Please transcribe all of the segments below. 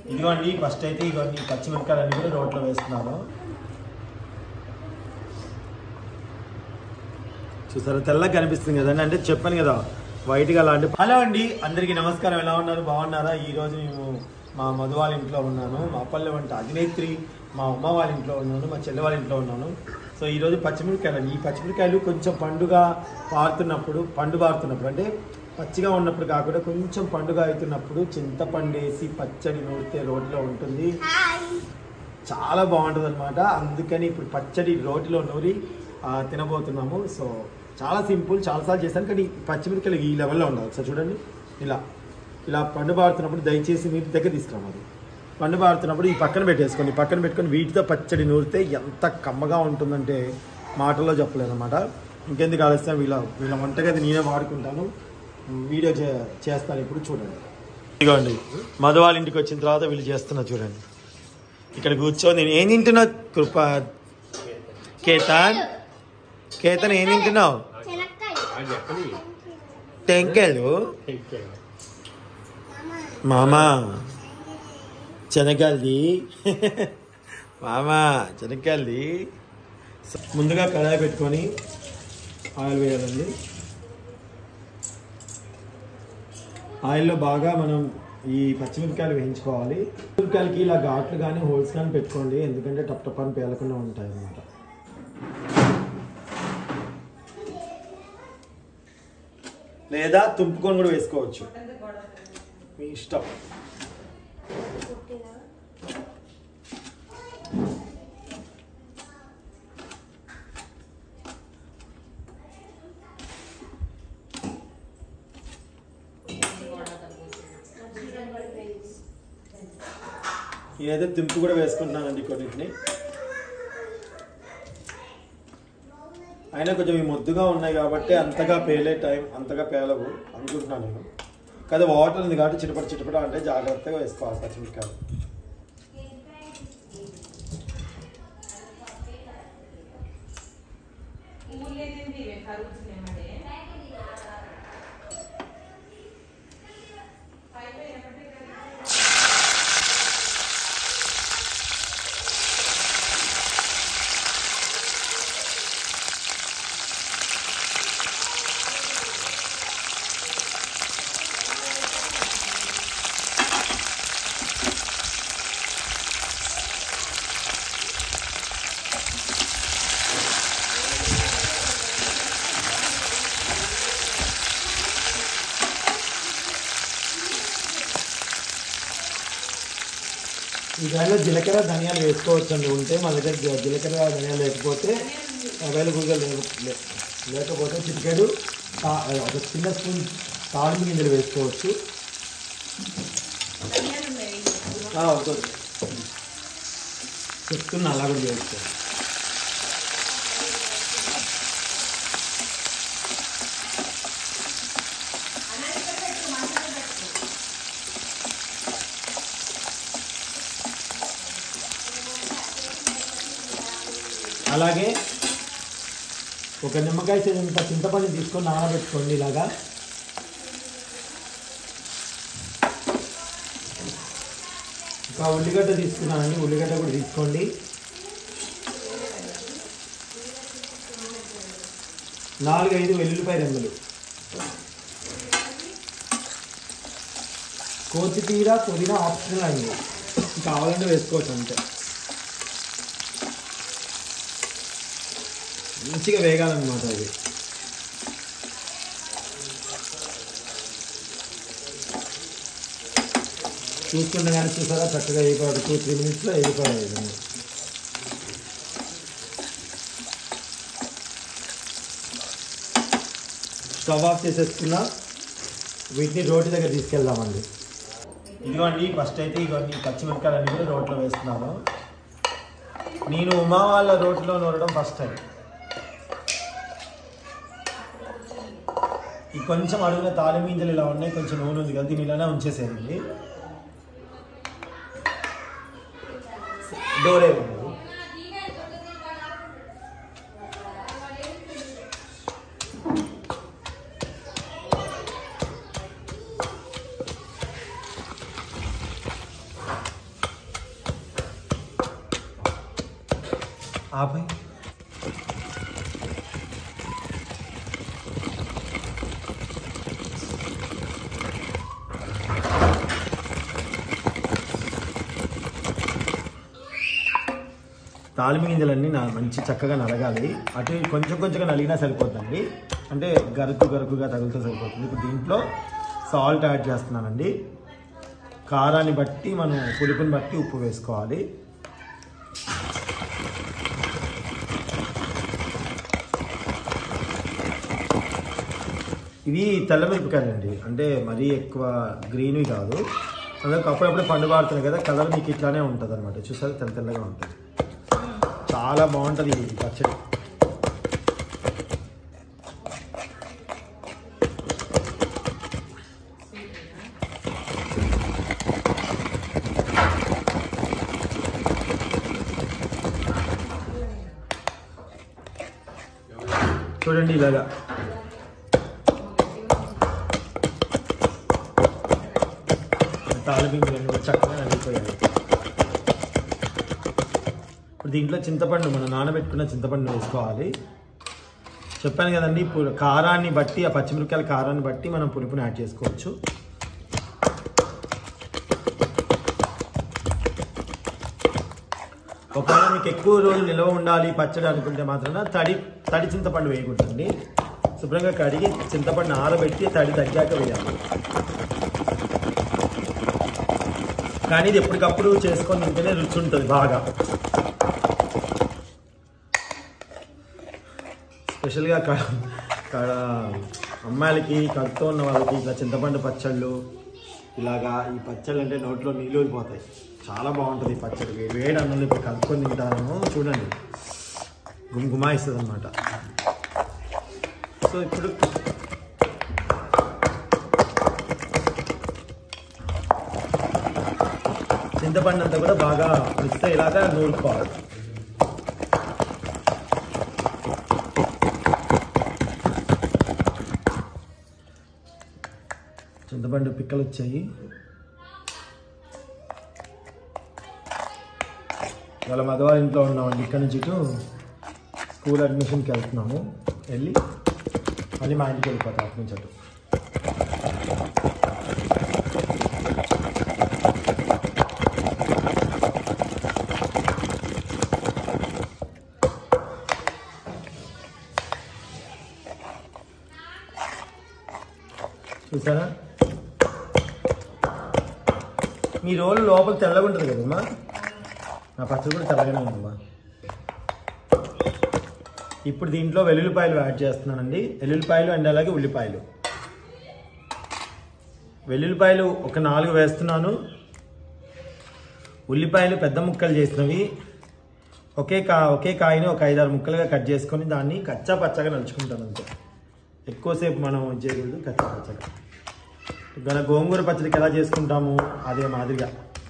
ఇదిగోండి ఫస్ట్ అయితే ఇదిగోండి ఈ పచ్చిమిరపకాయలన్నీ కూడా రోట్లో వేస్తున్నాను చూసారా తెల్లగా కనిపిస్తుంది కదండి అంటే చెప్పాను కదా వైట్గా అలాంటి హలో అండి అందరికీ నమస్కారం ఎలా ఉన్నారు బాగున్నారా ఈ రోజు మేము మా మధు వాళ్ళ ఇంట్లో ఉన్నాను మా పల్లె వంట అధినేత్రి మా ఉమ్మ వాళ్ళ ఇంట్లో ఉన్నాను మా చెల్లె వాళ్ళ ఇంట్లో ఉన్నాను సో ఈ రోజు పచ్చిమిరపకాయలు అండి ఈ పచ్చిమిరపకాయలు కొంచెం పండుగ పారుతున్నప్పుడు పండు పారుతున్నప్పుడు అంటే పచ్చిగా ఉన్నప్పుడు కాకుండా కొంచెం పండుగ అవుతున్నప్పుడు చింతపండు వేసి పచ్చడి నూరితే రోడ్లో ఉంటుంది చాలా బాగుంటుంది అనమాట అందుకని ఇప్పుడు పచ్చడి రోటిలో నూరి ఆ, తినబోతున్నాము సో చాలా సింపుల్ చాలాసార్లు చేశాను కానీ ఈ పచ్చిమిరపకాయలు ఈ లెవెల్లో ఉండాలి సో చూడండి ఇలా ఇలా పండు బారుతున్నప్పుడు దయచేసి మీరు దగ్గర తీసుకురావాలి పండు బారుతున్నప్పుడు ఈ పక్కన పెట్టేసుకోండి ఈ పక్కన పెట్టుకొని వీటితో పచ్చడి నూరితే ఎంత కమ్మగా ఉంటుందంటే మాటల్లో చెప్పలేను అనమాట ఇంకెందుకు ఆలస్యం వీళ్ళ వీళ్ళ వంటగది నేనే వాడుకుంటాను వీడియో చే చేస్తాను ఇప్పుడు చూడండి ఇదిగోండి మధు వాళ్ళ ఇంటికి వచ్చిన తర్వాత వీళ్ళు చేస్తున్నా చూడండి ఇక్కడ కూర్చొని నేను ఏం తింటున్నా కృప కేతన్ కేతన్ ఏం తింటున్నావు టెంకాయలు మామా శనగకాయలది మామా శనగకాయలది ముందుగా కడాయి పెట్టుకొని ఆయిల్ వేయాలండి ఆయిల్లో బాగా మనం ఈ పచ్చిమిరపకాయలు వేయించుకోవాలి పచ్చిమిరపకాయలకి ఇలా ఘాట్లు కానీ హోల్స్ కానీ పెట్టుకోండి ఎందుకంటే టప్ టప్ అని పేలకుండా ఉంటాయి అన్నమాట లేదా తుంపుకొని కూడా వేసుకోవచ్చు మీ ఇష్టం నేనైతే తుంపు కూడా వేసుకుంటున్నానండి కొన్నింటిని అయినా కొంచెం ఈ ముద్దుగా ఉన్నాయి కాబట్టి అంతగా పేలే టైం అంతగా పేలవు అనుకుంటున్నాను నేను కదా వాటర్ ఉంది కాబట్టి చిటపట చిటపట అంటే జాగ్రత్తగా వేసుకోవాలి పచ్చిమిరకాయలు ఈ దానిలో జీలకర్ర ధనియాలు వేసుకోవచ్చు అండి ఉంటే మన దగ్గర జీ- జీలకర్ర ధనియాలు లేకపోతే అవైలబుల్గా లేవు లే- లేకపోతే చిటికెడు తా- ఒక చిన్న స్పూన్ తాళింపు గింజలు వేసుకోవచ్చు ఆ, అవుతుంది చెప్తున్నా అలా కూడా చేసుకోవచ్చు అలాగే ఒక నిమ్మకాయ ఇంత చింతపండు తీసుకొని నానబెట్టుకోండి ఇలాగా ఇంకా ఉల్లిగడ్డ తీసుకున్నానండి ఉల్లిగడ్డ కూడా తీసుకోండి నాలుగు ఐదు వెల్లుల్లిపాయ రెంగులు కొత్తిమీర పుదీనా ఆప్షనల్ అండి కావాలంటే వేసుకోవచ్చు అంతే మంచిగా వేగాలన్నమాట అది చూసుకుంటే కానీ చూసారా చక్కగా అయిపోయాడు టూ త్రీ మినిట్స్లో అయిపోయాయి స్టవ్ ఆఫ్ చేసేసుకున్నా వీటిని రోడ్డు దగ్గర తీసుకెళ్దామండి ఇదిగోండి ఫస్ట్ అయితే ఇదిగోండి పచ్చిమిరపకాయలన్నీ కూడా రోట్లో వేస్తున్నాను నేను ఉమా వాళ్ళ రోట్లో నూరడం ఫస్ట్ టైం ఈ కొంచెం అడుగున తాలిమింజలు ఇలా ఉన్నాయి కొంచెం నూనె ఉంది కదా దీని ఇలానే ఉంచేసేయండి డోరే ఉంది ఆపై తాలిమి గింజలన్నీ నా మంచి చక్కగా నలగాలి అటు ఇటు కొంచెం కొంచెంగా నలిగినా సరిపోతుందండి అంటే గరుకు గరుకుగా తగులుతూ సరిపోతుంది ఇప్పుడు దీంట్లో సాల్ట్ యాడ్ చేస్తున్నానండి కారాన్ని బట్టి మనం పులుపుని బట్టి ఉప్పు వేసుకోవాలి ఇవి తెల్ల మిరపకాయలు అండి అంటే మరీ ఎక్కువ గ్రీన్వి కాదు అందుకే అప్పుడప్పుడు పండు పారుతున్నాయి కదా కలర్ మీకు ఇట్లానే ఉంటుంది అనమాట చూసారు తెల్ల తెల్లగా ఉంటుంది చాలా బాగుంటుంది ఈ పచ్చడి చూడండి ఇలాగా తాలిపింపులన్నీ కూడా చక్కగా నలిగిపోయాయి ఇప్పుడు దీంట్లో చింతపండు మనం నానబెట్టుకున్న చింతపండు వేసుకోవాలి చెప్పాను కదండి పు- కారాన్ని బట్టి ఆ పచ్చిమిరపకాయల కారాన్ని బట్టి మనం పులుపుని యాడ్ చేసుకోవచ్చు ఒకవేళ మీకు ఎక్కువ రోజులు నిల్వ ఉండాలి పచ్చడి అనుకుంటే మాత్రం తడి తడి చింతపండు వేయకూడదండి శుభ్రంగా కడిగి చింతపండు ఆరబెట్టి తడి తగ్గాక వేయాలి కానీ ఇది ఎప్పటికప్పుడు చేసుకొని తింటేనే రుచి ఉంటుంది బాగా స్పెషల్గా క క- అమ్మాయిలకి కడుపుతో ఉన్న వాళ్ళకి ఇట్లా చింతపండు పచ్చళ్ళు ఇలాగా ఈ పచ్చళ్ళు అంటే నోట్లో నీళ్ళు ఊరిపోతాయి చాలా బాగుంటుంది ఈ పచ్చడి వేడి వేడి అన్నంలో ఇప్పుడు కలుపుకొని తింటాను చూడండి గుమగుమాయిస్తుంది అనమాట సో ఇప్పుడు చింతపండు అంతా కూడా బాగా మిక్స్ ఇలాగా నూరుకోవాలి చింతపండు పిక్కలు వచ్చాయి వాళ్ళ మగవారి ఇంట్లో ఉన్నామండి ఇక్కడ నుంచి ఇటు స్కూల్ అడ్మిషన్కి వెళ్తున్నాము వెళ్ళి మళ్ళీ మా ఇంటికి వెళ్ళిపోతాం అటు నుంచి అటు చూసారా మీ రోలు లోపల తెల్లగా ఉంటుంది కదమ్మా నా పచ్చడి కూడా తెల్లగానే ఉందమ్మా ఇప్పుడు దీంట్లో వెల్లుల్లిపాయలు యాడ్ చేస్తున్నానండి వెల్లుల్లిపాయలు అండ్ అలాగే ఉల్లిపాయలు వెల్లుల్లిపాయలు ఒక నాలుగు వేస్తున్నాను ఉల్లిపాయలు పెద్ద ముక్కలు చేసినవి ఒకే కా ఒకే కాయని ఒక ఐదారు ముక్కలుగా కట్ చేసుకొని దాన్ని కచ్చా పచ్చగా నలుచుకుంటాను అంతే ఎక్కువసేపు మనం చేయకూడదు కచ్చా పచ్చగా మన గోంగూర పచ్చడికి ఎలా చేసుకుంటాము అదే మాదిరిగా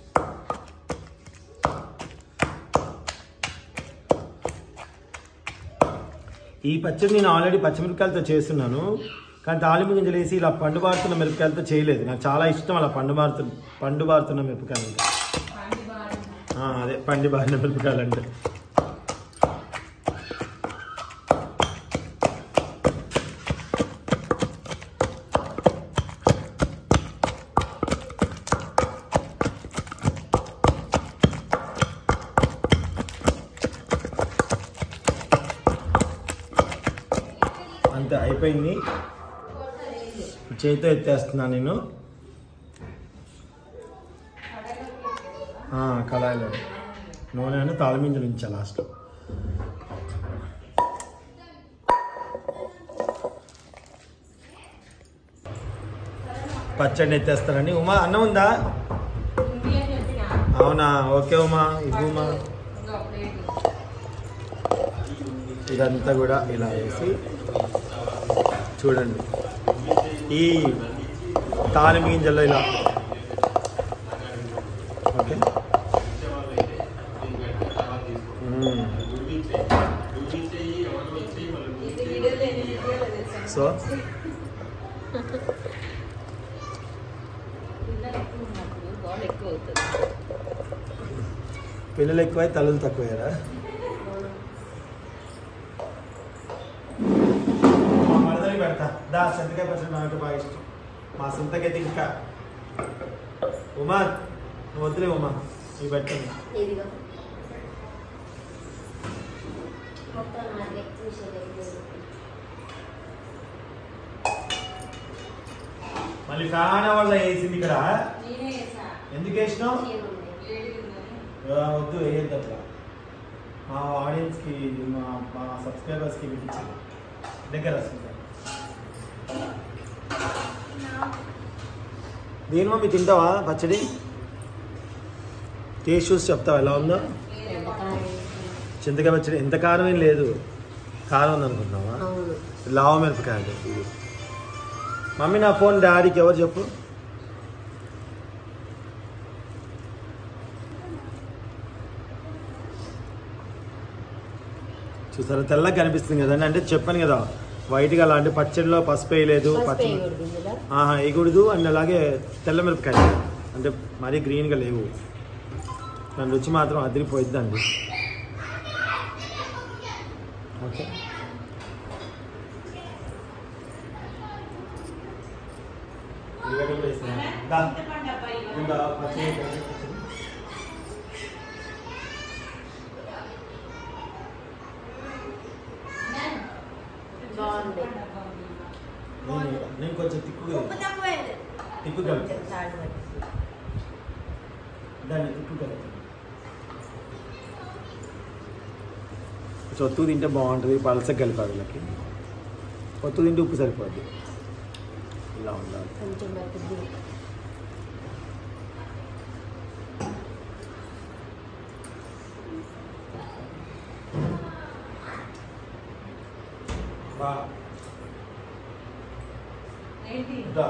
ఈ పచ్చడి నేను ఆల్రెడీ పచ్చిమిరపకాయలతో చేస్తున్నాను కానీ తాలింపు గింజలు వేసి ఇలా పండు బారుతున్న మిరపకాయలతో చేయలేదు నాకు చాలా ఇష్టం అలా పండు బారుతు పండు బారుతున్న మిరపకాయలు అంటే ఆ, అదే పండి బారిన మిరపకాయలు అంటే అంతే అయిపోయింది చేతితో ఎత్తేస్తున్నాను నేను ఆ, కళాయిలో నూనె అని తాళమింజలు ఉంచా లాస్ట్ పచ్చడి ఎత్తేస్తానండి ఉమా అన్నం ఉందా ఉంది అని చెప్పిన అవునా ఓకే ఉమా ఇవ్వు ఉమా ఇంకా ప్లేట్ ఇదంతా కూడా ఇలా వేసి చూడండి ఈ తాలింపు గింజల్లో ఇలా ఓకే మ్మ్. సో పిల్లలు ఎక్కువ ఉన్నప్పుడు గోల్ ఎక్కువ అవుతుంది పిల్లలు ఎక్కువై తల్లులు తక్కువయ్యారా దా, దా చింతకాయ పచ్చడి నాకు బాగా ఇష్టం మా చింతకైతే ఇంకా ఉమా నువ్వు వద్దులే ఉమా ఇవి పెట్టండి ఇదిగో మొత్తం నాకే విషయం మళ్ళీ ఫ్యాన్ వల్ల వేసింది ఇక్కడ నేనే వేసా ఎందుకు వేసినావు ఏముంది వేడిగా ఉందని ఆ, వద్దు వేయద్దు అట్లా మా ఆడియన్స్కి మా మా సబ్స్క్రైబర్స్కి వినిపించింది దగ్గర వస్తుంది దీని మమ్మీ తింటావా పచ్చడి టేస్ట్ చూసి చెప్తావా ఎలా ఉందో వేరే ఎంత బాగుంది. కారం వేసుకున్నా. చింతకాయ పచ్చడి ఎంత కారం ఏం లేదు కారం ఉంది అనుకుంటున్నావా అవును లావ మిరపకాయలు ఇది మమ్మీ నా ఫోన్ డాడీకి ఎవరు చెప్పు చూసారా తెల్లగా కనిపిస్తుంది కదండి అంటే చెప్పాను కదా వైట్గా అలాంటి పచ్చడిలో పసుపు వేయలేదు పసుపు పచ్చి వేయకూడదు ఇందులో ఆహా వేయకూడదు అండ్ అలాగే తెల్ల మిరపకాయలు అంటే మరీ గ్రీన్గా లేవు దాని రుచి మాత్రం అదిరిపోయిద్దండి ఓకే ఉల్లిగడ్డ కూడా వేసినా. దా. చింతపండు అబ్బాయి ఇవ్వండి. ఇంకా పచ్చడి పచ్చడి, పచ్చడి. బాగుంది చింతపండు అబ్బా ఉంది. నేను నేను కొంచెం తిక్కుగా తిక్కు కలుపు కొంచెం సాల్ట్ పట్టింది. దాన్ని తిక్కు కలుపు ఒత్తు తింటే బాగుంటుంది పలస కలిపాలి వీళ్ళకి ఒత్తు తింటే ఉప్పు సరిపోద్ది ఇలా ఉండాలి కొంచెం పట్టింది బా ఏంటి దా.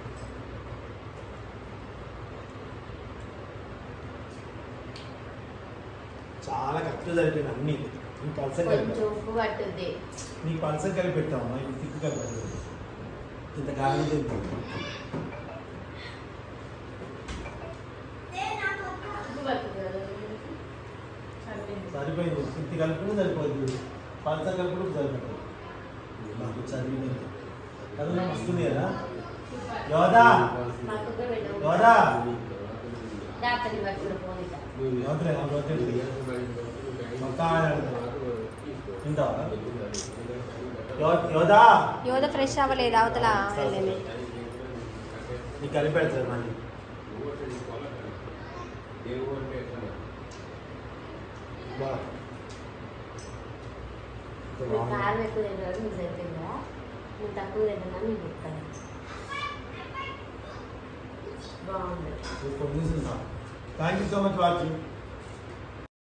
చాలా కరెక్ట్ సరిపోయింది అన్ని నీకు పలస కొంచెం కలిపి ఉప్పు పట్టుద్ది నీకు పలస కలిపి పెట్టాము ఇప్పుడు తిక్కు కలిపి ఇంత కాలం ఉప్పు పట్టుద్ది కదా సరిపోయింది. సరిపోయింది తిత్తి కలుపుకుంటే సరిపోద్ది పలస కలుపుకుంటే సరిపోతుంది నాకు చదివింది కదా నాకు వస్తుంది కదా యోదా మాకు కూడా పెట్టు. యోదా దాతని పట్టుకుని పోనీ యోదలే నాకు వద్దు మొత్తం ఆయన అడుగుతాడు. తింటావా యో- యోదా యోధ ఫ్రెష్ అవ్వలేదు అవతల వెళ్ళింది నీకు కలిపి పెడతాడు మళ్ళీ బా. నువ్వు కారం ఎక్కువ తింటారు నీకు సరిపోయిందా నువ్వు తక్కువ తింటున్నా నీకు చెప్తాను బాగుంది thank you so much watching